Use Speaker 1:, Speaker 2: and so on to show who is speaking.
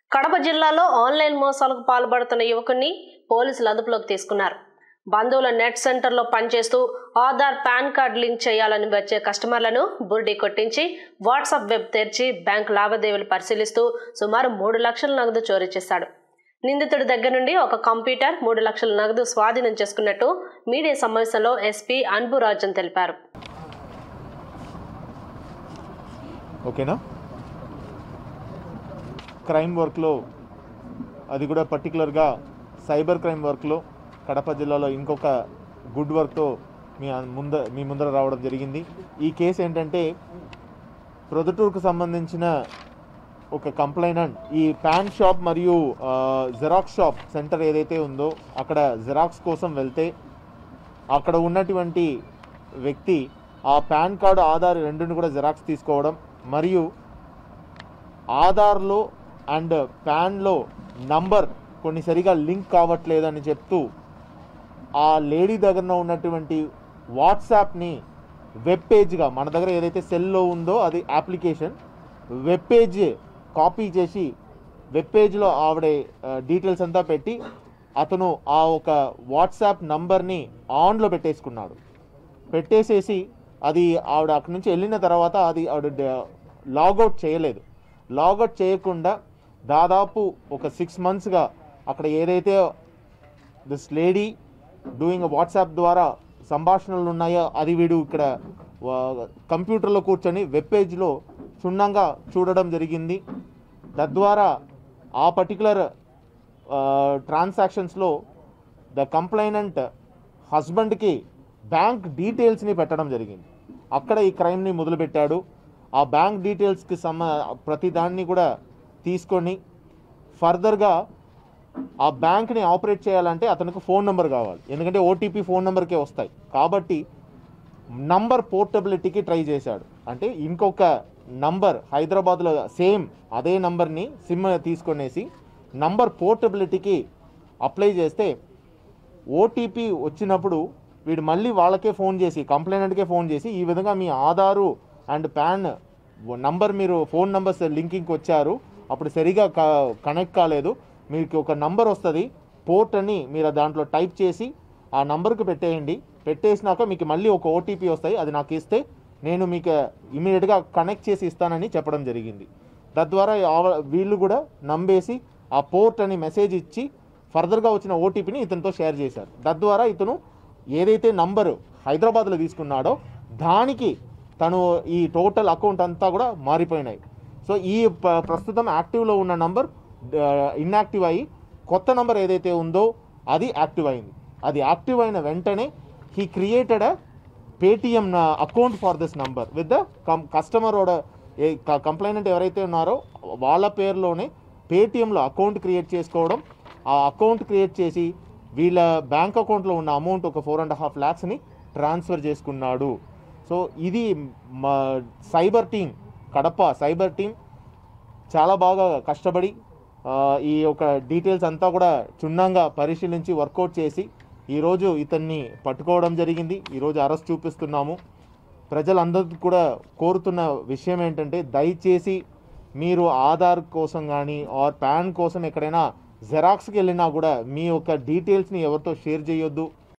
Speaker 1: కడప జిల్లాలో ఆన్లైన్ మోసాలకు పాల్పడుతున్న యువకుడిని పోలీసులు అదుపులోకి తీసుకున్నారు బంధువుల నెట్ సెంటర్లో పనిచేస్తూ ఆధార్ పాన్ కార్డ్ లింక్ చేయాలని వచ్చే కస్టమర్లను బుర్డి కొట్టించి వాట్సాప్ వెబ్ తెరిచి బ్యాంక్ లావాదేవీలు పరిశీలిస్తూ సుమారు మూడు లక్షల నగదు చోరీ చేశాడు నిందితుడి దగ్గర నుండి ఒక కంప్యూటర్ మూడు లక్షల నగదు స్వాధీనం చేసుకున్నట్టు మీడియా సమావేశంలో ఎస్పీ అన్బురాజన్ తెలిపారు
Speaker 2: ఓకేనా క్రైమ్ వర్క్లో అది కూడా పర్టికులర్గా సైబర్ క్రైమ్ వర్క్లో కడప జిల్లాలో ఇంకొక గుడ్ వర్క్తో మీ అన్- ముంద మీ ముందర రావడం జరిగింది ఈ కేసు ఏంటంటే ప్రొద్దుటూరుకు సంబంధించిన ఒక కంప్లైనెంట్ ఈ పాన్ షాప్ మరియు ఆ, జెరాక్స్ షాప్ సెంటర్ ఏదైతే ఉందో అక్కడ జెరాక్స్ కోసం వెళ్తే అక్కడ ఉన్నటువంటి వ్యక్తి ఆ పాన్ కార్డు ఆధార్ రెండుని కూడా జెరాక్స్ తీసుకోవడం మరియు ఆధార్లో అండ్ పాన్లో నంబర్ కొన్ని సరిగా లింక్ కావట్లేదని చెప్తూ ఆ లేడీ దగ్గర ఉన్నటువంటి వాట్సాప్ని వెబ్ పేజ్గా మన దగ్గర ఏదైతే సెల్లో ఉందో అది అప్లికేషన్ వెబ్ పేజ్ కాపీ చేసి వెబ్ పేజ్లో ఆవిడ డీటెయిల్స్ అంతా పెట్టి అతను ఆ ఒక వాట్సాప్ నంబర్ని ఆన్లో పెట్టేసుకున్నాడు పెట్టేసేసి అది ఆవిడ అక్కడి నుంచి వెళ్ళిన తర్వాత అది ఆవిడ డ- లాగౌట్ చేయలేదు లాగౌట్ చేయకుండా దాదాపు ఒక సిక్స్ మంత్స్గా అక్కడ ఏదైతే దిస్ లేడీ డూయింగ్ వాట్సాప్ ద్వారా సంభాషణలు ఉన్నాయో అది వీడు ఇక్కడ వా- కంప్యూటర్లో కూర్చొని వెబ్ పేజ్లో క్షుణ్ణంగా చూడడం జరిగింది తద్వారా ఆ పర్టికులర్ ట్రాన్సాక్షన్స్లో ద కంప్లైనెంట్ హస్బెండ్కి బ్యాంక్ డీటెయిల్స్ని పెట్టడం జరిగింది అక్కడ ఈ క్రైమ్ని మొదలుపెట్టాడు ఆ బ్యాంక్ డీటెయిల్స్కి సమ ప్రతి దాన్ని కూడా తీసుకొని ఫర్దర్గా ఆ బ్యాంక్ని ఆపరేట్ చేయాలంటే అతనికి ఫోన్ నెంబర్ కావాలి ఎందుకంటే ఓటీపీ ఫోన్ నెంబర్కే వస్తాయి కాబట్టి నంబర్ పోర్టబిలిటీకి ట్రై చేశాడు అంటే ఇంకొక నంబర్ హైదరాబాద్లో సేమ్ అదే నంబర్ని సిమ్ తీసుకొనేసి నంబర్ పోర్టబిలిటీకి అప్లై చేస్తే ఓటీపీ వచ్చినప్పుడు వీడు మళ్ళీ వాళ్ళకే ఫోన్ చేసి కంప్లైనెంట్కే ఫోన్ చేసి ఈ విధంగా మీ ఆధారు అండ్ పాన్ నంబర్ మీరు ఫోన్ నంబర్స్ లింకింగ్కి వచ్చారు అప్పుడు సరిగా క- కనెక్ట్ కాలేదు మీకు ఒక నంబర్ వస్తుంది పోర్ట్ అని మీరు దాంట్లో టైప్ చేసి ఆ నంబర్కి పెట్టేయండి పెట్టేసినాక మీకు మళ్ళీ ఒక ఓటీపీ వస్తాయి అది నాకు ఇస్తే నేను మీకు ఇమీడియట్గా కనెక్ట్ చేసి ఇస్తానని చెప్పడం జరిగింది తద్వారా ఆవ- వీళ్ళు కూడా నమ్మేసి ఆ పోర్ట్ అని మెసేజ్ ఇచ్చి ఫర్దర్గా వచ్చిన ఓటీపీని ఇతనితో షేర్ చేశారు తద్వారా ఇతను ఏదైతే నంబరు హైదరాబాద్లో తీసుకున్నాడో దానికి తను ఈ టోటల్ అకౌంట్ అంతా కూడా మారిపోయినాయి సో ఈ ప- ప్రస్తుతం యాక్టివ్లో ఉన్న నంబర్ ఇన్యాక్టివ్ అయ్యి కొత్త నంబర్ ఏదైతే ఉందో అది యాక్టివ్ అయింది అది యాక్టివ్ అయిన వెంటనే he created a Paytm account for this number with the customer complainant ఎవరైతే ఉన్నారో వాళ్ళ పేరులోనే పేటిఎంలో అకౌంట్ క్రియేట్ చేసుకోవడం ఆ అకౌంట్ క్రియేట్ చేసి వీళ్ళ బ్యాంక్ అకౌంట్లో ఉన్న అమౌంట్ ఒక ఫోర్ అండ్ హాఫ్ ల్యాక్స్ని ట్రాన్స్ఫర్ చేసుకున్నాడు సో ఇది మా cyber team Kadapa cyber team చాలా బాగా కష్టపడి ఆ, ఈ యొక్క డీటెయిల్స్ అంతా కూడా క్షుణ్ణంగా పరిశీలించి వర్కౌట్ చేసి ఈరోజు ఇతన్ని పట్టుకోవడం జరిగింది ఈరోజు అరెస్ట్ చూపిస్తున్నాము ప్రజలందరికీ కూడా కోరుతున్న విషయం ఏంటంటే దయచేసి మీరు ఆధార్ కోసం కానీ ఆర్ పాన్ కోసం ఎక్కడైనా జెరాక్స్కి వెళ్ళినా కూడా మీ యొక్క డీటెయిల్స్ని ఎవరితో షేర్ చేయొద్దు